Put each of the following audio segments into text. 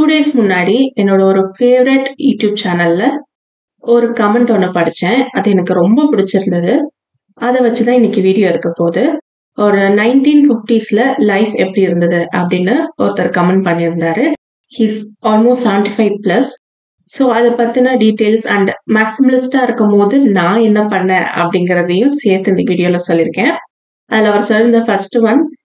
Days முன்னாடி என்னோட ஒரு ஃபேவரட் யூடியூப் சேனல்ல ஒரு கமெண்ட் ஒண்ணு படிச்சேன். அது எனக்கு ரொம்ப பிடிச்சிருந்தது. அத வச்சு தான் இன்னைக்கு வீடியோ இருக்க போது. ஒரு 1950ஸ்ல லைஃப் எப்படி இருந்தது அப்படின்னு ஒருத்தர் கமெண்ட் பண்ணியிருந்தாரு. He's almost 75 plus. ஸோ அத பத்தின டீட்டெயில்ஸ் அண்ட் மேக்ஸிமலிஸ்ட்டா இருக்கும்போது நான் என்ன பண்ணேன் அப்படிங்கிறதையும் சேர்த்து இந்த வீடியோல சொல்லியிருக்கேன். அதுல அவர் சொல்லியிருந்த ஃபர்ஸ்ட் ஒன்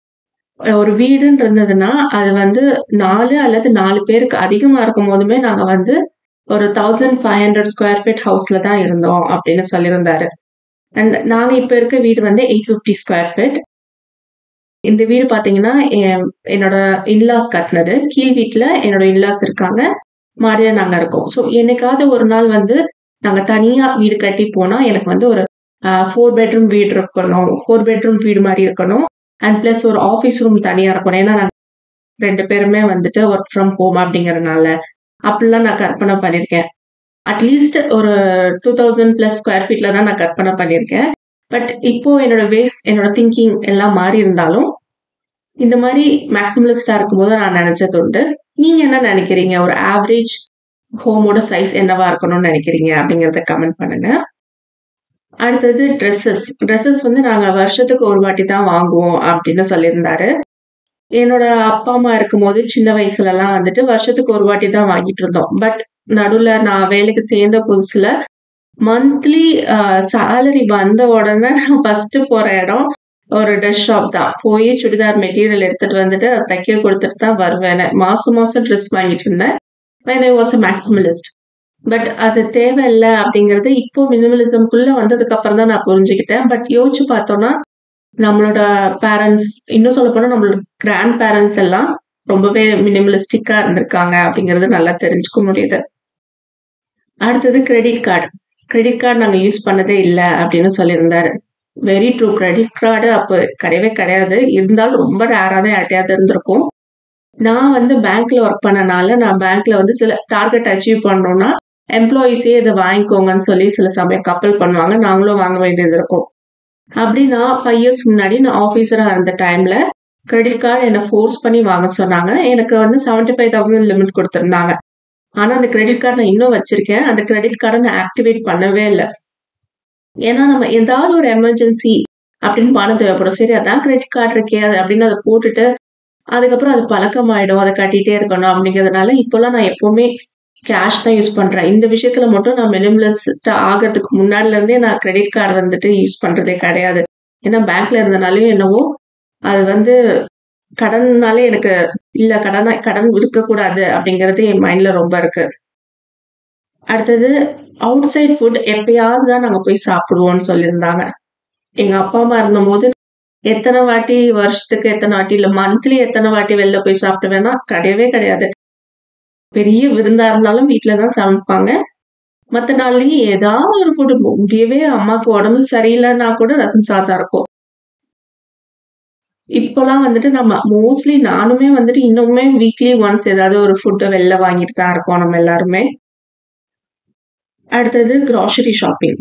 ஒரு வீடுன்னு இருந்ததுன்னா, அது வந்து 4 அல்லது 4 பேருக்கு அதிகமா இருக்கும்போதுமே நாங்க வந்து ஒரு 1500 ஸ்கொயர் ஃபீட் ஹவுஸ்ல தான் இருந்தோம் அப்படின்னு சொல்லியிருந்தாரு. அண்ட் நாங்க இப்ப இருக்க வீடு வந்து 850 ஸ்கொயர் ஃபீட். இந்த வீடு பார்த்தீங்கன்னா, என் என்னோட இன்லாஸ் கட்டுனது. கீழ் வீட்ல என்னோட இன்லாஸ் இருக்காங்க. மாடியில நாங்க இருக்கோம். ஸோ என்னைக்காவது ஒரு நாள் வந்து நாங்க தனியா வீடு கட்டி போனா, எனக்கு வந்து ஒரு அ 4 பெட்ரூம் வீடு இருக்கணும். 4 பெட்ரூம் வீடு மாரி இருக்கணும். அண்ட் பிளஸ் ஒரு ஆஃபீஸ் ரூம் தனியா இருக்கணும். ஏன்னா நாங்க 2 பேருமே வந்துட்டு வொர்க் ஃப்ரம் ஹோம் அப்படிங்கிறனால. அப்படிலாம் நான் கற்பனை பண்ணியிருக்கேன். அட்லீஸ்ட் ஒரு 2000 பிளஸ் ஸ்கொயர் ஃபீட்ல தான் நான் கற்பனை பண்ணியிருக்கேன். பட் இப்போ என்னோட வேஸ் என்னோட திங்கிங் எல்லாம் மாறி இருந்தாலும், இந்த மாரி மேக்ஸிமலிஸ்ட்டா இருக்கும்போது நான் நெனச்சது உண்டு. நீங்க என்ன நெனைக்கிறீங்க? ஒரு ஆவரேஜ் ஹோமோட சைஸ் என்னவா இருக்கணும்னு நெனைக்கிறீங்க? அப்படிங்கிறத கமெண்ட் பண்ணுங்க. அடுத்தது ட்ரெஸ்ஸஸ். ட்ரெஸ்ஸஸ் வந்து நாங்க வருஷத்துக்கு ஒரு வாட்டி தான் வாங்குவோம் அப்படின்னு சொல்லியிருந்தாரு. என்னோட அப்பா, அம்மா இருக்கும்போது சின்ன வயசுலலாம் வந்துட்டு வருஷத்துக்கு ஒரு வாட்டி தான் வாங்கிட்டு இருந்தோம். பட் நடுவுல நான் வேலைக்கு சேர்ந்த புதுசுல மந்த்லி அ சேலரி வந்த உடனே நான் ஃபர்ஸ்ட் போற இடம் ஒரு ட்ரெஸ் ஷாப் தான். போய் சுடிதார் மெட்டீரியல் எடுத்துட்டு வந்துட்டு அத தைக்க குடுத்துட்டு தான் வருவேனே. மாசம் மாசம் ட்ரெஸ் வாங்கிட்டு இருந்தேன். When I was a maximalist. But அது தேவையில்ல அப்படிங்கிறது இப்போ மினிமலிசம்க்குள்ள வந்ததுக்கு அப்புறம் தான் நான் புரிஞ்சுக்கிட்டேன். பட் யோசிச்சு பார்த்தோம்னா, நம்மளோட பேரண்ட்ஸ் இன்னும் சொல்லப்போனா நம்மளோட கிராண்ட் பேரண்ட்ஸ் எல்லாம் ரொம்பவே மினிமலிஸ்டிக்கா இருந்திருக்காங்க அப்படிங்கிறது நல்லா தெரிஞ்சுக்க முடியுது. அடுத்தது கிரெடிட் கார்டு. கிரெடிட் கார்டு நாங்க யூஸ் பண்ணதே இல்ல அப்படின்னு சொல்லியிருந்தாரு. Very true. கிரெடிட் கார்டு அப்ப கிடையவே கிடையாது. இருந்தாலும் ரொம்ப ரேரா தான் யார்ட்டயாவது இருந்திருக்கும். நான் வந்து பேங்க்ல ஒர்க் பண்ணனால, நான் பேங்க்ல வந்து சில டார்கெட் அச்சீவ் பண்ணணும்னா, எம்ப்ளாயீஸே இத வாங்கிக்கோங்கன்னு சொல்லி சில சமயம் கம்பல் பண்ணுவாங்க. நாங்களும் வாங்க வேண்டியது இருக்கும். அப்படி நான் 5 இயர்ஸ் முன்னாடி நான் ஆஃபீஸரா இருந்த டைம்ல கிரெடிட் கார்டு என்ன ஃபோர்ஸ் பண்ணி வாங்க சொன்னாங்க. எனக்கு வந்து 75,000 லிமிட் குடுத்திருந்தாங்க. ஆனா அந்த கிரெடிட் கார்டு நான் இன்னும் வச்சிருக்கேன். அந்த கிரெடிட் கார்ட நான் ஆக்டிவேட் பண்ணவே இல்ல. ஏன்னா நம்ம ஏதாவது ஒரு எமர்ஜென்சி அப்படின்னு பணம் தேவைப்படும். சரி அதான் கிரெடிட் கார்டு இருக்கே அது அப்படின்னு அத போட்டுட்டு, அதுக்கப்புறம் அது பழக்கமாயிடும். அத கட்டிட்டே இருக்கணும் அப்படிங்கிறதுனால இப்போலாம் நான் எப்பவுமே கேஷ் தான் யூஸ் பண்றேன். இந்த விஷயத்துல மட்டும் நான் மினிமலிஸ்ட் ஆகறதுக்கு முன்னாடில இருந்தே நான் கிரெடிட் கார்டு வந்துட்டு யூஸ் பண்றதே கிடையாது. ஏன்னா பேங்க்ல இருந்தனாலயோ என்னவோ, அது வந்து கடன்னாலே எனக்கு இல்ல கடனா கடன் இருக்கக்கூடாது அப்படிங்கிறது என் மைண்ட்ல ரொம்ப இருக்கு. அடுத்தது அவுட் சைட் ஃபுட் எப்பயாவது தான் நாங்க போய் சாப்பிடுவோம்னு சொல்லியிருந்தாங்க. எங்க அப்பா, அம்மா இருந்தபோது எத்தன வாட்டி வருஷத்துக்கு எத்தன வாட்டி இல்ல மந்த்லி எத்தன வாட்டி வெளில போய் சாப்பிடுவேன்னா, கிடையவே கிடையாது. பெரிய விருந்தா இருந்தாலும் வீட்ல தான் சமைப்பாங்க. மத்த நாள்லயும் ஏதாவது ஒரு ஃபுட் முடியவே அம்மாக்கு உடம்பு சரியில்லன்னா கூட ரசம் சாதம் இருக்கும். இப்போலாம் வந்துட்டு நம்ம மோஸ்ட்லி நானுமே வந்துட்டு இன்னுமே வீக்லி ஒன்ஸ் ஏதாவது ஒரு ஃபுட் வெளில வாங்கிட்டு தான் இருக்கோம் நம்ம எல்லாருமே. அடுத்தது grocery shopping.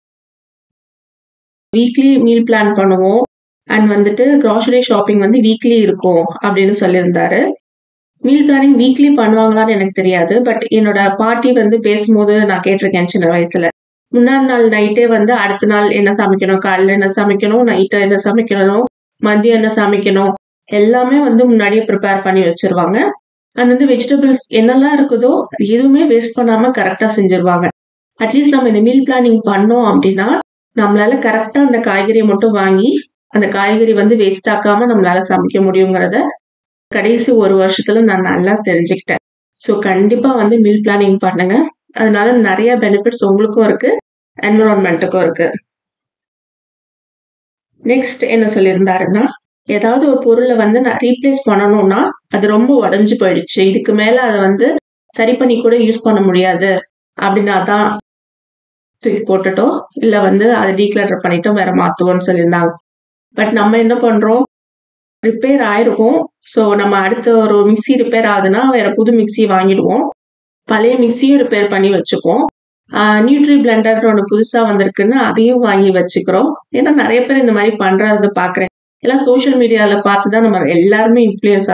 Weekly meal plan பண்ணுவோம். அண்ட் வந்துட்டு கிராசரி ஷாப்பிங் வந்து வீக்லி இருக்கும் அப்படின்னு சொல்லியிருந்தாரு. மீல் பிளானிங் வீக்லி பண்ணுவாங்களான்னு எனக்கு தெரியாது. பட் என்னோட பாட்டி வந்து பேசும்போது நான் கேட்டிருக்கேன் சின்ன வயசுல. முன்னாடி நாள் நைட்டே வந்து அடுத்த நாள் என்ன சமைக்கணும், காலைல என்ன சமைக்கணும், நைட்டு என்ன சமைக்கணும், மதியம் என்ன சமைக்கணும், எல்லாமே வந்து முன்னாடியே ப்ரிப்பேர் பண்ணி வச்சுருவாங்க. அண்ட் வந்து வெஜிடபிள்ஸ் என்னெல்லாம் இருக்குதோ எதுவுமே வேஸ்ட் பண்ணாம கரெக்ட்டா செஞ்சுருவாங்க. அட்லீஸ்ட் நம்ம இந்த மீல் பிளானிங் பண்ணோம் அப்படின்னா, நம்மளால கரெக்ட்டா அந்த காய்கறிய மட்டும் வாங்கி, அந்த காய்கறி வந்து வேஸ்ட் ஆக்காம நம்மளால சமைக்க முடியுங்கிறத கடைசி 1 வருஷத்துல நான் நல்லா தெரிஞ்சுக்கிட்டேன். ஸோ கண்டிப்பா வந்து மீல் பிளானிங் பண்ணுங்க. அதனால நெறைய பெனிஃபிட்ஸ் உங்களுக்கும் இருக்கு. என்வைரன்மென்ட்டுக்கும் இருக்கு. நெக்ஸ்ட் என்ன சொல்லியிருந்தாருன்னா, ஏதாவது ஒரு பொருள வந்து நான் ரீப்ளேஸ் பண்ணணும்னா, அது ரொம்ப உடைஞ்சு போயிடுச்சு. இதுக்கு மேல அத வந்து சரி பண்ணி கூட யூஸ் பண்ண முடியாது. அப்படின்னா தான் தூக்கி போட்டுட்டோ, இல்ல வந்து அத டீக்ளட்டர் பண்ணிட்டோ வேற மாத்துவோம்னு சொல்லியிருந்தாங்க. பட் நம்ம என்ன பண்றோம், ரிப்பேர் ஆயிருக்கும். ஸோ நம்ம அடுத்த ஒரு மிக்ஸி ரிப்பேர் ஆகுதுன்னா, வேற புது மிக்ஸி வாங்கிடுவோம். பழைய மிக்ஸியும் ரிப்பேர் பண்ணி வச்சுப்போம். அ நியூட்ரி பிளெண்டர்ன்னு ஒண்ணு புதுசா வந்திருக்குன்னு அதையும் வாங்கி வச்சுக்கிறோம். ஏன்னா நெறைய பேர் இந்த மாரி பண்றத பார்க்குறேன். எல்லாம் சோசியல் மீடியால பார்த்து தான் நம்ம எல்லாருமே இன்ஃப்ளூயன்ஸ் ஆறோம்.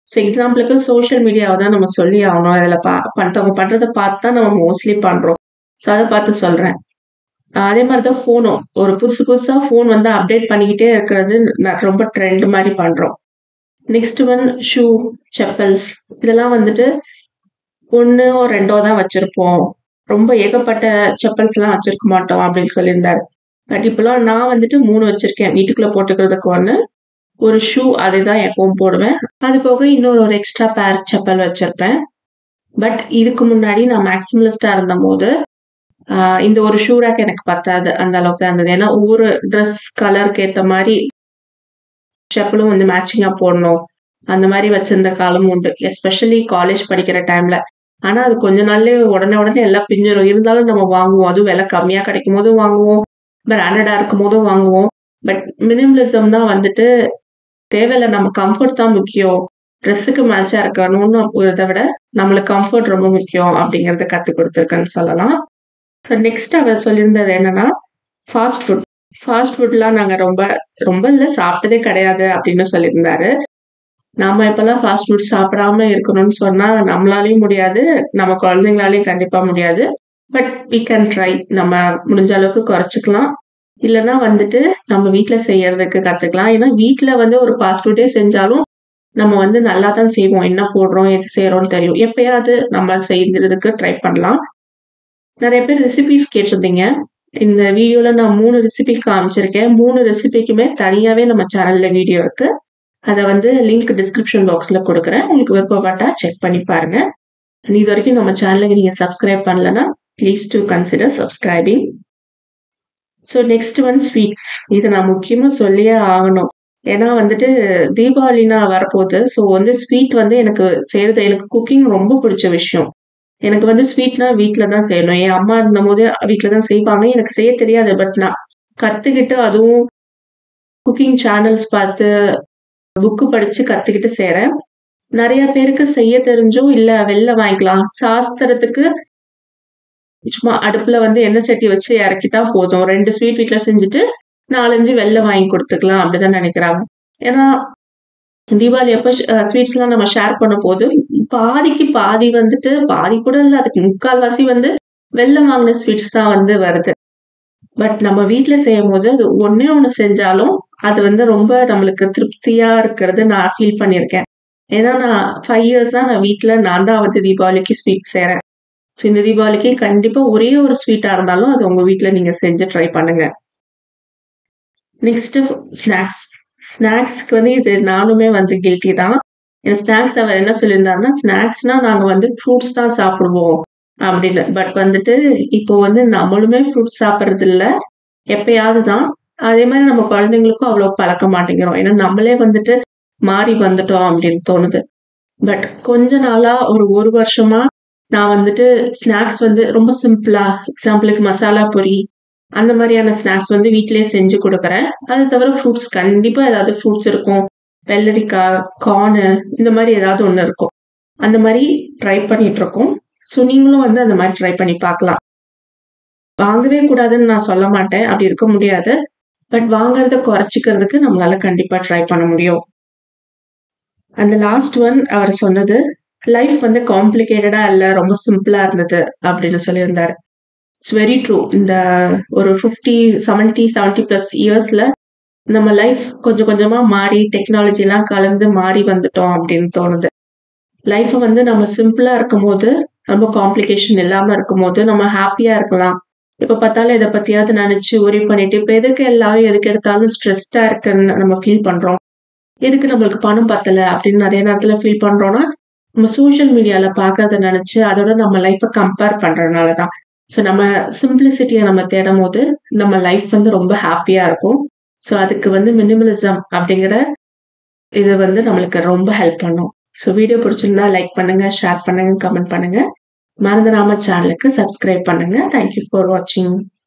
ஸோ எக்ஸாம்பிளுக்கு சோஷியல் மீடியாவை தான் நம்ம சொல்லி ஆகணும் அதில் பா பண்ணுறவங்க பண்ணுறதை பார்த்து தான் நம்ம மோஸ்ட்லி பண்ணுறோம் ஸோ அதை பார்த்து சொல்கிறேன் அதே மாதிரி தான் ஃபோனும் ஒரு புதுசு புதுசாக ஃபோன் வந்து அப்டேட் பண்ணிக்கிட்டே இருக்கிறது ந- ரொம்ப ட்ரெண்ட் மாதிரி பண்ணுறோம் நெக்ஸ்ட் ஒன் ஷூ செப்பல்ஸ் இதெல்லாம் வந்துட்டு ஒன்றோ ரெண்டோ தான் வச்சுருப்போம் ரொம்ப ஏகப்பட்ட செப்பல்ஸ்லாம் வச்சிருக்க மாட்டோம் அப்படின்னு சொல்லியிருந்தாரு பட் இப்போலாம் நான் வந்துட்டு மூணு வச்சிருக்கேன் வீட்டுக்குள்ள போட்டுக்கிறதுக்கு ஒன்று ஒரு ஷூ அதை தான் எப்பவும் போடுவேன் அது போக இன்னொரு ஒரு எக்ஸ்ட்ரா பேர் செப்பல் வச்சிருப்பேன் பட் இதுக்கு முன்னாடி நான் மேக்ஸிமலிஸ்டா இருந்த போது ஆஹ் இந்த ஒரு ஷூ ரேக் எனக்கு பத்தாது அந்த அளவுக்கு தான் இருந்தது ஏன்னா ஒவ்வொரு ட்ரெஸ் கலருக்கு ஏற்ற மாதிரி செப்பலும் வந்து மேட்சிங்கா போடணும் அந்த மாதிரி வச்சிருந்த காலமும் உண்டு எஸ்பெஷலி காலேஜ் படிக்கிற டைம்ல ஆனா அது கொஞ்ச நாள்லயே உடனே உடனே எல்லாம் பிஞ்சிரும் இருந்தாலும் நம்ம வாங்குவோம் அதுவும் விலை கம்மியா கிடைக்கும் போதும் வாங்குவோம் பிராண்டடா இருக்கும் போதும் வாங்குவோம் பட் மினிமலிசம் தான் வந்துட்டு தேவையில்ல நம்ம கம்ஃபர்ட் தான் முக்கியம் ட்ரெஸ்ஸுக்கு மேட்சா இருக்கணும்னு இதை விட நம்மளுக்கு கம்ஃபர்ட் ரொம்ப முக்கியம் அப்படிங்கறத கத்து கொடுத்துருக்கேன்னு சொல்லலாம் ஸோ நெக்ஸ்ட் அவர் சொல்லியிருந்தது என்னன்னா ஃபாஸ்ட் ஃபுட் ஃபாஸ்ட் ஃபுட்லாம் நாங்க ரொம்ப ரொம்ப இல்லை சாப்பிட்டதே கிடையாது அப்படின்னு சொல்லியிருந்தாரு நாம இப்பெல்லாம் ஃபாஸ்ட் ஃபுட் சாப்பிடாம இருக்கணும்னு சொன்னா நம்மளாலையும் முடியாது நம்ம குழந்தைங்களாலையும் கண்டிப்பா முடியாது பட் we கேன் ட்ரை நம்ம முடிஞ்ச அளவுக்கு குறைச்சிக்கலாம் இல்லைன்னா வந்துட்டு நம்ம வீட்ல செய்யறதுக்கு கத்துக்கலாம் ஏன்னா வீட்ல வந்து ஒரு ஃபாஸ்ட் ஃபுட்டே செஞ்சாலும் நம்ம வந்து நல்லா தான் செய்வோம் என்ன போடுறோம் எது செய்யறோம்னு தெரியும் எப்பயாவது நம்ம செய்யறதுக்கு ட்ரை பண்ணலாம் நிறைய பேர் ரெசிபிஸ் கேட்டிருந்தீங்க இந்த வீடியோல நான் மூணு ரெசிபி காமிச்சிருக்கேன் மூணு ரெசிபிக்குமே தனியாவே நம்ம சேனல்ல வீடியோ இருக்கு அதை வந்து லிங்க் டிஸ்கிரிப்ஷன் பாக்ஸ்ல கொடுக்குறேன் உங்களுக்கு விருப்பப்பட்டா செக் பண்ணி பாருங்க And இது வரைக்கும் நம்ம சேனலுக்கு நீங்க சப்ஸ்கிரைப் பண்ணலன்னா please do consider subscribing so next one sweets இது நான் முக்கியமா சொல்லியே ஆகணும் ஏன்னா வந்துட்டு தீபாவளினா வரப்போகுது ஸோ வந்து ஸ்வீட் வந்து எனக்கு செய்யறது எனக்கு குக்கிங் ரொம்ப பிடிச்ச விஷயம் எனக்கு வந்து ஸ்வீட்னா வீட்டில் தான் செய்யணும் என் அம்மா இருந்தபோது வீட்டில் தான் செய்வாங்க எனக்கு செய்ய தெரியாது பட் நான் கற்றுக்கிட்டு அதுவும் குக்கிங் சேனல்ஸ் பார்த்து புக்கு படிச்சு கற்றுக்கிட்டு செய்கிறேன் நிறைய பேருக்கு செய்ய தெரிஞ்சும் இல்லை வெளில வாங்கிக்கலாம் சாஸ்திரத்துக்கு சும்மா அடுப்புல வந்து எண்ணெய் சட்டி வச்சு இறக்கிட்டா போதும் ரெண்டு ஸ்வீட் வீட்ல செஞ்சுட்டு நாலஞ்சு வெளில வாங்கி கொடுத்துக்கலாம் அப்படிதான் நினைக்கிறாங்க ஏன்னா தீபாவளி அப்போ ஸ்வீட்ஸ் எல்லாம் நம்ம ஷேர் பண்ண போது பாதிக்கு பாதி வந்துட்டு பாதி கூட இல்லை அதுக்கு முக்கால்வாசி வந்து வெளில வாங்கின ஸ்வீட்ஸ் தான் வந்து வருது பட் நம்ம வீட்ல செய்யும் போது அது ஒன்னே ஒண்ணு செஞ்சாலும் அது வந்து ரொம்ப நம்மளுக்கு திருப்தியா இருக்கிறது நான் ஃபீல் பண்ணியிருக்கேன் ஏன்னா நான் ஃபைவ் இயர்ஸா நான் வீட்ல நான் தான் வந்து தீபாவளிக்கு ஸ்வீட் செய்றேன் ஸோ இந்த தீபாவளிக்கு கண்டிப்பா ஒரே ஒரு ஸ்வீட்டா இருந்தாலும் அது உங்க வீட்ல நீங்க செஞ்சு ட்ரை பண்ணுங்க நெக்ஸ்ட் ஸ்நாக்ஸ் ஸ்நாக்ஸ்க்கு வந்து இது நானுமே வந்து கில்ட்டி தான் என் ஸ்நாக்ஸ் அவர் என்ன சொல்லியிருந்தாருன்னா ஸ்நாக்ஸ்னா நாங்க வந்து ஃப்ரூட்ஸ் தான் சாப்பிடுவோம் அப்படின்னு பட் வந்துட்டு இப்போ வந்து நம்மளுமே ஃப்ரூட்ஸ் சாப்பிட்றது இல்ல எப்பயாவது தான் அதே மாதிரி நம்ம குழந்தைங்களுக்கும் அவ்வளோ பழக்க மாட்டேங்கிறோம் ஏன்னா நம்மளே வந்துட்டு மாறி வந்துட்டோம் அப்படின்னு தோணுது பட் கொஞ்ச நாளா ஒரு ஒரு வருஷமா நான் வந்துட்டு ஸ்நாக்ஸ் வந்து ரொம்ப சிம்பிளா எக்ஸாம்பிளுக்கு மசாலா பொரி அந்த மாதிரியான ஸ்நாக்ஸ் வந்து வீட்டிலேயே செஞ்சு கொடுக்குறேன் அது தவிர ஃப்ரூட்ஸ் கண்டிப்பா ஏதாவது ஃப்ரூட்ஸ் இருக்கும் வெள்ளரிக்காய் கார்னு இந்த மாதிரி ஏதாவது ஒன்று இருக்கும் அந்த மாதிரி ட்ரை பண்ணிட்டு இருக்கோம் ஸோ நீங்களும் வந்து அந்த மாதிரி ட்ரை பண்ணி பார்க்கலாம் வாங்கவே கூடாதுன்னு நான் சொல்ல மாட்டேன் அப்படி இருக்க முடியாது பட் வாங்குறத குறைச்சிக்கிறதுக்கு நம்மளால கண்டிப்பா ட்ரை பண்ண முடியும் அந்த லாஸ்ட் ஒன் அவர் சொன்னது லைஃப் வந்து காம்ப்ளிகேட்டடா இல்ல ரொம்ப சிம்பிளா இருந்தது அப்படின்னு சொல்லியிருந்தாரு இட்ஸ் வெரி ட்ரூ இந்த ஒரு ஃபிஃப்டி செவன்டி செவன்டி பிளஸ் இயர்ஸ்ல நம்ம லைஃப் கொஞ்சம் கொஞ்சமா மாறி டெக்னாலஜி எல்லாம் கலந்து மாறி வந்துட்டோம் அப்படின்னு தோணுது லைஃப்பை வந்து நம்ம சிம்பிளா இருக்கும் போது ரொம்ப காம்ப்ளிகேஷன் இல்லாம இருக்கும் போது நம்ம ஹாப்பியா இருக்கலாம் இப்ப பார்த்தாலும் இதை பத்தியாவது நினைச்சு ஒரே பண்ணிட்டு இப்ப எதுக்கு எல்லாரும் எதுக்கு எடுத்தாலும் ஸ்ட்ரெஸ்டா இருக்குன்னு நம்ம ஃபீல் பண்றோம் எதுக்கு நம்மளுக்கு பணம் பத்தல அப்படின்னு நிறைய நேரத்துல ஃபீல் பண்றோம்னா நம்ம சோஷியல் மீடியால பாக்குறத நினைச்சு அதோட நம்ம லைஃப்பை கம்பேர் பண்றதுனாலதான் ஸோ நம்ம சிம்பிளிசிட்டியை நம்ம தேடும் போது நம்ம லைஃப் வந்து ரொம்ப ஹாப்பியா இருக்கும் ஸோ அதுக்கு வந்து மினிமலிசம் அப்படிங்கிற இது வந்து நம்மளுக்கு ரொம்ப ஹெல்ப் பண்ணும் ஸோ வீடியோ பிடிச்சிருந்தா லைக் பண்ணுங்க ஷேர் பண்ணுங்க கமெண்ட் பண்ணுங்க மறந்துடாம சேனலுக்கு சப்ஸ்கிரைப் பண்ணுங்க தேங்க்யூ ஃபார் வாட்சிங்